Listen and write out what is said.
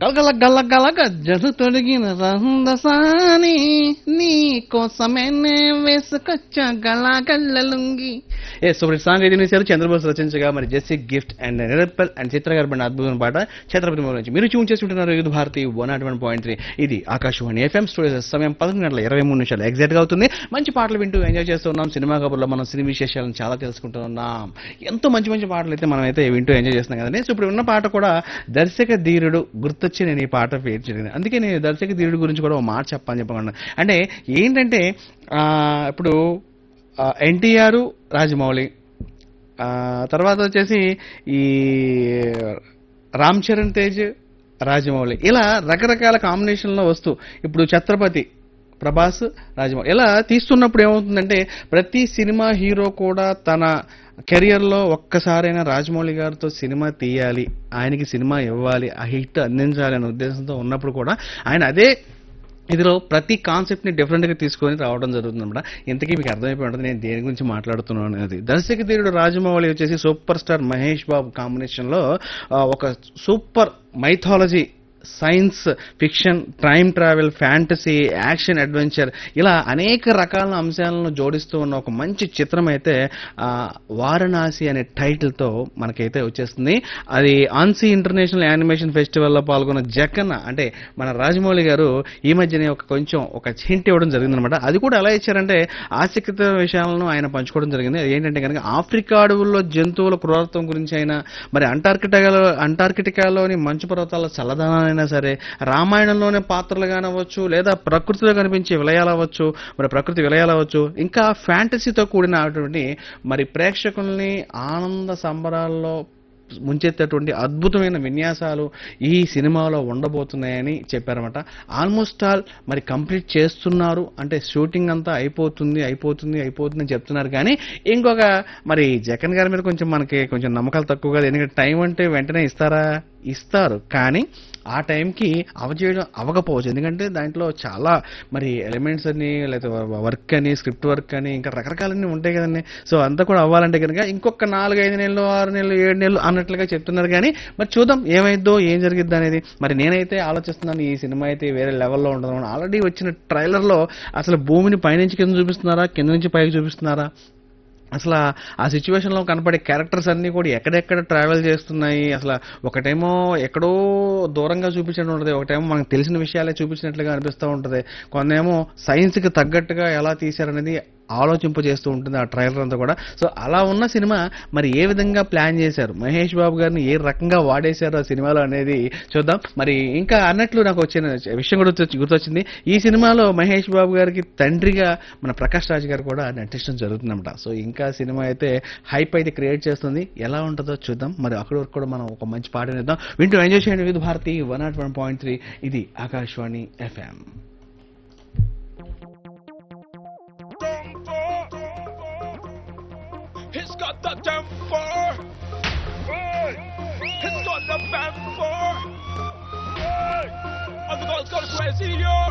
గలగల గలగల గజ్జలు తొడిగిన రహందసాని నీ కోసమే నే వేసుకొచ్చా గలగల్లలుంగి ఏ సూపర్ సాంగ్ అయితే చేశారు చంద్రబోస్ రచించగా మరి జెస్సీ గిఫ్ట్ అండ్ నిరప్పల్ అండ్ చిత్ర గారు పడిన అద్భుతమైన పాట ఛత్రపతి మూల నుంచి మీరు చూన్ చేసుకుంటున్నారు youth Bharati one nought one point three ఇది ఆకాశవాణి ఎఫ్ఎం స్టూడియో సమయం పదకొండు గంటల ఇరవై మూడు నిమిషాలు ఎగ్జాక్ట్ గా అవుతుంది మంచి పాటలు వింటూ ఎంజాయ్ చేస్తున్నాం సినిమా కబుర్లో మనం సినిమా విశేషాలను చాలా తెలుసుకుంటున్నాం ఎంతో మంచి మంచి పాటలు అయితే మనం అయితే వింటూ ఎంజాయ్ చేస్తున్నాం కదండి సో ఇప్పుడు ఉన్న పాట కూడా దర్శక ధీరుడు గుర్తొచ్చి నేను ఈ పాట పేరు జరిగింది అందుకే నేను దర్శక ధీరుడు గురించి కూడా ఒక మాట చెప్పాలని చెప్పకుండా అంటే ఏంటంటే ఆ, ఇప్పుడు ఎన్టీఆర్ రాజమౌళి ఆ, తర్వాత వచ్చేసి ఈ రామ్ చరణ్ తేజ్ రాజమౌళి ఇలా రకరకాల కాంబినేషన్లో వస్తూ ఇప్పుడు ఛత్రపతి ప్రభాస్ రాజమౌళి ఇలా తీస్తున్నప్పుడు ఏమవుతుందంటే ప్రతి సినిమా హీరో కూడా తన కెరియర్లో ఒక్కసారైనా రాజమౌళి గారితో సినిమా తీయాలి ఆయనకి సినిమా ఇవ్వాలి ఆ హిట్ అందించాలి అనే ఉద్దేశంతో ఉన్నప్పుడు కూడా ఆయన అదే ఇదిలో ప్రతి కాన్సెప్ట్ ని డిఫరెంట్ గా తీసుకొని రావడం జరుగుతుంది అనమాట ఇంతకీ మీకు అర్థమైపోయి ఉంటుంది నేను దేని గురించి మాట్లాడుతున్నాను అనేది దర్శక ధీరుడు రాజమౌళి వచ్చేసి super star Mahesh Babu combination లో ఆ, ఒక super mythology science fiction time travel fantasy action adventure ఇలా అనేక రకాల అంశాలను జోడిస్తూ ఉన్న ఒక మంచి చిత్రం అయితే ఆ, వారణాసి అనే టైటిల్తో మనకైతే వచ్చేస్తుంది అది ఆన్సీ ఇంటర్నేషనల్ యానిమేషన్ ఫెస్టివల్లో పాల్గొన్న జగన్ అంటే మన రాజమౌళి గారు ఈ మధ్యనే ఒక కొంచెం ఒక హింట్ ఇవ్వడం జరిగిందనమాట అది కూడా ఎలా ఇచ్చారంటే ఆసక్తిత విషయాలను ఆయన పంచుకోవడం జరిగింది అది ఏంటంటే కనుక ఆఫ్రికా అడవుల్లో జంతువుల క్రూరత్వం గురించి అయినా మరి అంటార్కిటికాలో అంటార్కిటికాలోని మంచు పర్వతాల చల్లదనాలైనా సరే రామాయణంలోని పాత్రలు కానవచ్చు లేదా ప్రకృతిలో కనిపించే విలయాలు అవ్వచ్చు మరి ప్రకృతి విలయాలు అవ్వచ్చు ఇంకా ఫ్యాంటసీతో కూడినటువంటి మరి ప్రేక్షకుల్ని ఆనంద సంబరాల్లో ముంచెత్తేటువంటి అద్భుతమైన విన్యాసాలు ఈ సినిమాలో ఉండబోతున్నాయని చెప్పారన్నమాట ఆల్మోస్ట్ ఆల్ మరి కంప్లీట్ చేస్తున్నారు అంటే షూటింగ్ అంతా అయిపోతుంది అయిపోతుంది అయిపోతుంది అని చెప్తున్నారు కానీ ఇంకొక మరి జగన్ గారి మీద కొంచెం మనకి కొంచెం నమ్మకాలు తక్కువ కదా ఎందుకంటే టైం అంటే వెంటనే ఇస్తారా ఇస్తారు కానీ ఆ టైంకి అవచేయడం అవ్వకపోవచ్చు ఎందుకంటే దాంట్లో చాలా మరి ఎలిమెంట్స్ అని లేదా వర్క్ అని స్క్రిప్ట్ వర్క్ అని ఇంకా రకరకాలన్నీ ఉంటాయి కదండి సో అంతా కూడా అవ్వాలంటే కనుక ఇంకొక నాలుగు ఐదు నెలలు ఆరు నెలలు ఏడు నెలలు అన్నట్లుగా చెప్తున్నారు కానీ మరి చూద్దాం ఏమైద్దో ఏం జరిగిద్దో అనేది మరి నేనైతే ఆలోచిస్తున్నాను ఈ సినిమా అయితే వేరే లెవెల్లో ఉండదు ఆల్రెడీ వచ్చిన ట్రైలర్లో అసలు భూమిని పైనుంచి కింద చూపిస్తున్నారా కింద నుంచి పైకి చూపిస్తున్నారా అసలు ఆ- ఆ సిచ్యువేషన్ లో కనపడే క్యారెక్టర్స్ అన్ని కూడా ఎక్కడెక్కడ ట్రావెల్ చేస్తున్నాయి అసలు ఒకటేమో ఎక్కడో దూరంగా చూపించడం ఉంటుంది ఒకటేమో మనకు తెలిసిన విషయాలే చూపించినట్లుగా అనిపిస్తూ ఉంటుంది కొందేమో సైన్స్ కి తగ్గట్టుగా ఎలా తీశారనేది ఆలోచింపజేస్తూ ఉంటుంది ఆ ట్రైలర్ అంతా కూడా సో అలా ఉన్న సినిమా మరి ఏ విధంగా ప్లాన్ చేశారు మహేష్ బాబు గారిని ఏ రకంగా వాడేశారు ఆ సినిమాలో అనేది చూద్దాం మరి ఇంకా అన్నట్లు నాకు వచ్చిన విషయం కూడా గుర్తొచ్చి- గుర్తొచ్చింది ఈ సినిమాలో మహేష్ బాబు గారికి తండ్రిగా మన ప్రకాష్ రాజ్ గారు కూడా నటించడం జరుగుతుందన్నమాట సో ఇంకా సినిమా అయితే హైప్ అయితే క్రియేట్ చేస్తుంది ఎలా ఉంటుందో చూద్దాం మరి అక్కడి వరకు కూడా మనం ఒక మంచి పాట విద్దాం వింటూ ఎంజాయ్ చేయండి with Bharati one nought one point three ఇది Akashvani FM He's got the temper. He's got the temper. And the girls go crazy, yo.